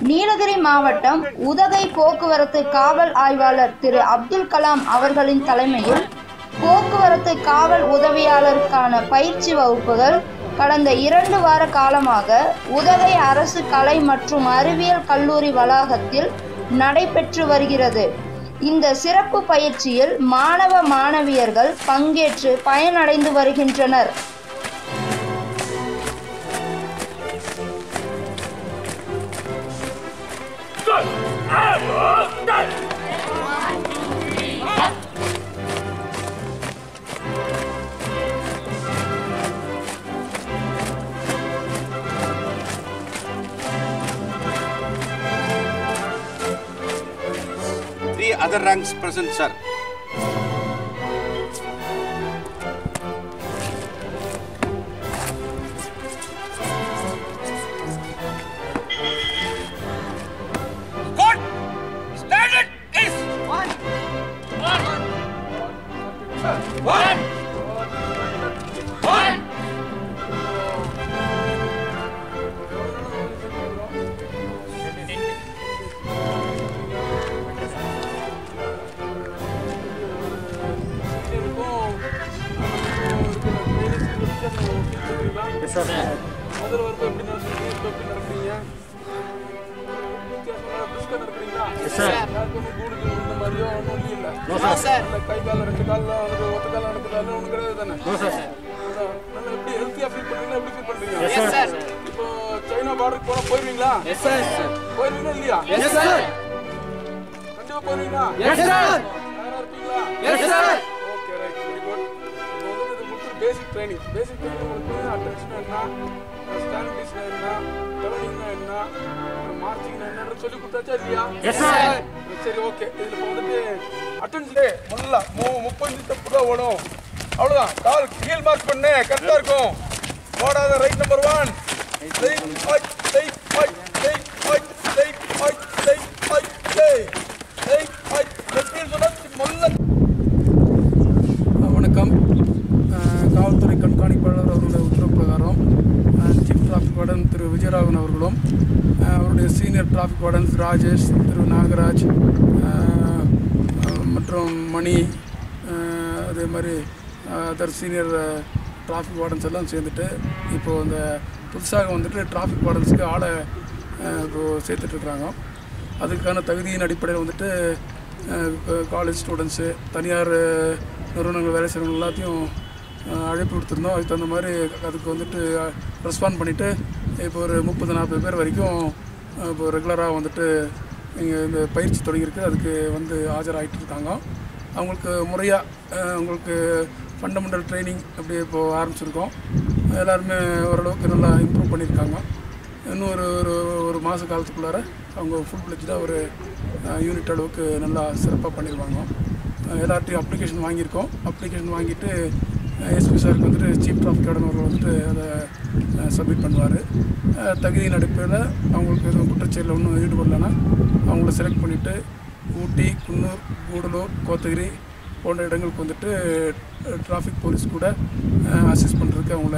நீலகிரி மாவட்டம் உதகை போக்குவரத்து காவல் ஆய்வாளர் திரு அப்துல் கலாம் அவர்களின் தலைமையில் போக்குவரத்து காவல் உதவியாளருக்கான பயிற்சி வகுப்புகள் கடந்த இரண்டு வார காலமாக உதகை அரசு கலை மற்றும் அறிவியல் கல்லூரி வளாகத்தில் நடைபெற்று வருகிறது இந்த சிறப்பு பயிற்சியில் மாணவ மாணவியர்கள் பங்கேற்று பயனடைந்து வருகின்றனர் Three other ranks present, sir. Good. Standard is one. One. One. One. முதல்ல வரும்போது எப்படி நடந்தீங்க இப்போ எப்படி நடக்கிறீங்க வித்தியாசமா brisk-ஆ நடக்கிறீங்களா? யாருக்கும் ஒண்ணும் கூடு கீடு விழுந்த மாதிரியோ ஒண்ணும் இல்லைல்ல? நல்ல கை கால் ரெண்டு கால்ல வந்து ஒத்த கால்ல நடக்கிறதால ஒண்ணும் கிடையாது தானே? அதான். நல்லா எப்படி healthy-ஆ feel பண்றீங்களா? எப்படி feel பண்றீங்க? இப்போ சைனா பார்டருக்கு போனா போயிருவீங்களா போயிருவீங்களா இல்லையா கண்டிப்பா போயிருவீங்களா தயாரா இருப்பீங்களா ஓகே ரைட் வெரி குட் இப்போ வந்து இது முடிச்சு பேசிக் ட்ரைனிங் பேசிக் ட்ரைனிங் உங்களுக்கு அட்டென்ஷன் என்ன ஸ்டாண்டிங்ஸ் என்ன டர்னிங்னா என்ன மார்ச்சிங்னா என்னன்னு சொல்லி கொடுத்தாச்சா இல்லையா சரி ஓகே இதுல இப்போ வந்துட்டு அட்டென்ஷன் முதல்ல மூ முப்பஞ்சு தப்பு தான் ஓடும் அவ்வளோதான் கால் கீழ் மார்க் பண்ணு கரெக்டாக இருக்கும் ஓடாத ரைட் நம்பர் ஒன் வணக்கம் அஹ், காவல்துறை கண்காணிப்பாளர் அவருடைய உத்தரவு பிரகாரம் அஹ், சீஃப் டிராஃபிக் வார்டன் திரு விஜயராகவன் அவர்களும் அஹ், அவருடைய சீனியர் டிராஃபிக் வார்டன்ஸ் ராஜேஷ் திரு நாகராஜ் அஹ், அஹ், மற்றும் மணி அஹ், அதே மாதிரி அதர் சீனியர் டிராஃபிக் வார்டன்ஸ் எல்லாம் சேர்ந்துட்டு இப்போது அந்த புதுசாக வந்துட்டு டிராஃபிக் வார்டன்ஸுக்கு ஆளை அஹ், இப்போ சேர்த்துட்ருக்குறாங்க அதுக்கான தகுதியின் அடிப்படையில் வந்துட்டு காலேஜ் ஸ்டூடெண்ட்ஸு தனியார் அஹ், நிறுவனங்கள் வேலை செய்கிறவங்க எல்லாத்தையும் அஹ், அழைப்பு கொடுத்துருந்தோம் அதுக்கு தகுந்த மாதிரி அதுக்கு வந்துட்டு ரெஸ்பாண்ட் பண்ணிவிட்டு இப்போ ஒரு முப்பது நாற்பது பேர் வரைக்கும் அஹ், இப்போ ரெகுலராக வந்துட்டு இங்கே இந்த பயிற்சி தொடங்கியிருக்கு அதுக்கு வந்து ஆஜராகிட்டு இருக்காங்க அவங்களுக்கு முறையாக அவங்களுக்கு ஃபண்டமெண்டல் ட்ரைனிங் அப்படி இப்போது ஆரம்பிச்சிருக்கோம் எல்லாருமே ஓரளவுக்கு நல்லா இம்ப்ரூவ் பண்ணியிருக்காங்க இன்னும் ஒரு ஒரு ஒரு மாத காலத்துக்குள்ளார அவங்க ஃபுல் ஃப்ளெஜ்டாக ஒரு யூனிட் அளவுக்கு நல்லா சிறப்பாக பண்ணிடுவாங்க அஹ் எல்லார்ட்டையும் அப்ளிகேஷன் வாங்கியிருக்கோம் அப்ளிகேஷன் வாங்கிட்டு எஸ்பி சாருக்கு வந்துட்டு சீஃப் டிராஃபிக் வார்டன் அவர்கள் வந்துட்டு அதை சப்மிட் பண்ணுவார் தகுதியின் அடிப்படையில் அவங்களுக்கு எதுவும் குற்றச்செயலில் ஒன்றும் ஈடுபடலைன்னா அவங்கள செலக்ட் பண்ணிவிட்டு ஊட்டி குன்னூர் கூடலூர் கோத்தகிரி போன்ற இடங்களுக்கு வந்துட்டு டிராஃபிக் போலீஸ் கூட அசிஸ்ட் பண்ணுறதுக்கு அவங்கள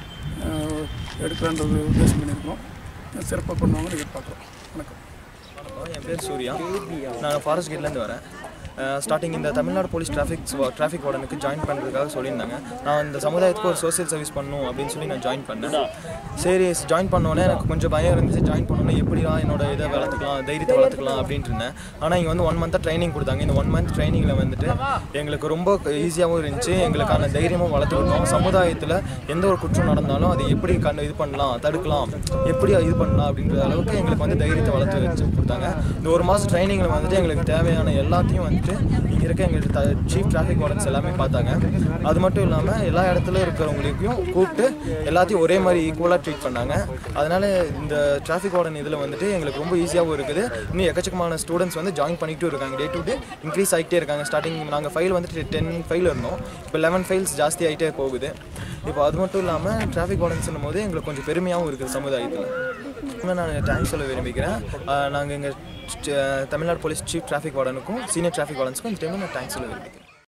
அஹ், எடுக்கலான்ற ஒரு உத்தேசம் பண்ணியிருக்கோம் சிறப்பாக பண்ணுவாங்கன்னு எதிர்பார்க்குறோம் வணக்கம் வணக்கம் என் பேர் சூர்யா நான் ஃபாரஸ்ட் கேட்லேருந்து வரேன் ஸ்டார்டிங் இந்த தமிழ்நாடு போலீஸ் டிராஃபிக் டிராஃபிக் வார்டனுக்கு ஜாயின் பண்ணுறதுக்காக சொல்லியிருந்தாங்க நான் இந்த சமுதாயத்துக்கு ஒரு சோஷியல் சர்வீஸ் பண்ணணும் அப்படின்னு சொல்லி நான் ஜாயின் பண்ணேன் சரி ஜாயின் பண்ணோன்னே எனக்கு கொஞ்சம் பயம் இருந்துச்சு ஜாயின் பண்ணோன்னே எப்படிலாம் என்னோட இதை வளர்த்துக்கலாம் தைரியத்தை வளர்த்துக்கலாம் அப்படின்ட்டு இருந்தேன் ஆனால் இங்கே வந்து ஒன் மந்த்தாக ட்ரைனிங் கொடுத்தாங்க இந்த ஒன் மந்த் ட்ரைனிங்கில் வந்துட்டு எங்களுக்கு ரொம்ப ஈஸியாகவும் இருந்துச்சு எங்களுக்கான தைரியமும் வளர்த்துக்கிட்டோம் சமுதாயத்தில் எந்த ஒரு குற்றம் நடந்தாலும் அதை எப்படி கண்டு இது பண்ணலாம் தடுக்கலாம் எப்படி இது பண்ணலாம் அப்படின்ற அளவுக்கு எங்களுக்கு வந்து தைரியத்தை வளர்த்து வச்சு கொடுத்தாங்க இந்த ஒரு மாதம் ட்ரைனிங்கில் வந்துட்டு எங்களுக்கு தேவையான எல்லாத்தையும் வந்துட்டு இங்கே இருக்க எங்களுக்கு சீஃப் டிராஃபிக் வார்டன்ஸ் எல்லாமே பார்த்தாங்க அது மட்டும் இல்லாமல் எல்லா இடத்துல இருக்கிறவங்களையும் கூப்பிட்டு எல்லாத்தையும் ஒரே மாதிரி ஈக்குவலாக ட்ரீட் பண்ணாங்க அதனால இந்த டிராஃபிக் வார்டன் இதில் வந்துட்டு எங்களுக்கு ரொம்ப ஈஸியாகவும் இருக்குது இன்னும் எக்கச்சக்கமான ஸ்டூடெண்ட்ஸ் வந்து ஜாயின் பண்ணிட்டு இருக்காங்க டே டு டே இன்க்ரீஸ் ஆகிட்டே இருக்காங்க ஸ்டார்டிங் நாங்கள் ஃபைல் வந்துட்டு டென் ஃபைல் இருந்தோம் இப்போ லெவன் ஃபைல்ஸ் ஜாஸ்தி ஆகிட்டே போகுது இப்போ அது மட்டும் இல்லாமல் டிராஃபிக் வார்டன்ஸ்னும் போது எங்களுக்கு கொஞ்சம் பெருமையாகவும் இருக்குது சமுதாயத்தில் இன்னும் நான் தேங்க்ஸ் சொல்ல விரும்பிக்கிறேன் நாங்கள் எங்கள் தமிழ்நாடு போலீஸ் சீஃப் டிராஃபிக் வார்டனுக்கும் சீனியர் டிராஃபிக் வார்டன்ஸ்க்கும் இந்த டைமில் நான் தேங்க்ஸ் சொல்ல விரும்பிக்கிறேன்